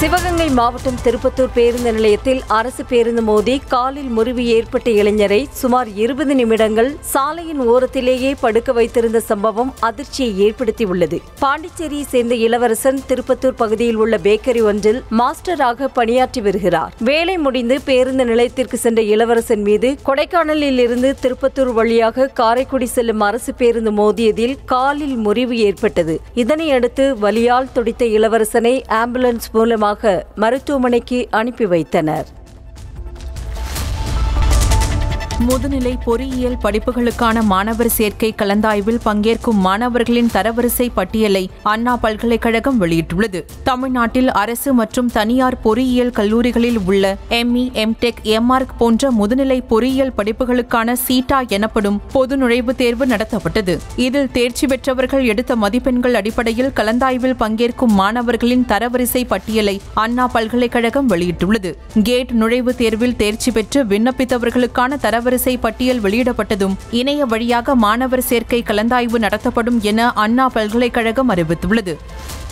சிவகங்கை மாவட்டம் திருப்பத்தூர் பேருந்து நிலையத்தில் அரசு பேருந்து மோதி காலில் முறிவு ஏற்பட்ட இளைஞரை சுமார் இருபது நிமிடங்கள் சாலையின் ஓரத்திலேயே படுக்க வைத்திருந்த சம்பவம் அதிர்ச்சியை ஏற்படுத்தியுள்ளது பாண்டிச்சேரியை சேர்ந்த இளவரசன் திருப்பத்தூர் பகுதியில் உள்ள பேக்கரி ஒன்றில் மாஸ்டராக பணியாற்றி வருகிறார் வேலை முடிந்து பேருந்து நிலையத்திற்கு சென்ற இளவரசன் மீது கொடைக்கானலில் இருந்து திருப்பத்தூர் வழியாக காரைக்குடி செல்லும் அரசு பேருந்து மோதியதில் காலில் முறிவு ஏற்பட்டது இதனை அடுத்து வலியால் துடித்த இளவரசனை ஆம்புலன்ஸ் மூலமாக மருத்துவமனைக்கு அனுப்பி வைத்தனர் முதுநிலை பொறியியல் படிப்புகளுக்கான மாணவர் சேர்க்கை கலந்தாய்வில் பங்கேற்கும் மாணவர்களின் தரவரிசை பட்டியலை அண்ணா பல்கலைக்கழகம் வெளியிட்டுள்ளது தமிழ்நாட்டில் அரசு மற்றும் தனியார் பொறியியல் கல்லூரிகளில் உள்ள எம்இ எம்டெக் எம்ஆர்க் போன்ற முதுநிலை பொறியியல் படிப்புகளுக்கான சீட்டா எனப்படும் பொது நுழைவுத் தேர்வு நடத்தப்பட்டது இதில் தேர்ச்சி பெற்றவர்கள் எடுத்த மதிப்பெண்கள் அடிப்படையில் கலந்தாய்வில் பங்கேற்கும் மாணவர்களின் தரவரிசை பட்டியலை அண்ணா பல்கலைக்கழகம் வெளியிட்டுள்ளது கேட் நுழைவுத் தேர்வில் தேர்ச்சி பெற்று விண்ணப்பித்தவர்களுக்கான தரவரிசை பட்டியல் வெளியிடப்பட்டதும் இணைய வழியாக மாணவர் சேர்க்கை கலந்தாய்வு நடத்தப்படும் என அண்ணா பல்கலைக்கழகம் அறிவித்துள்ளது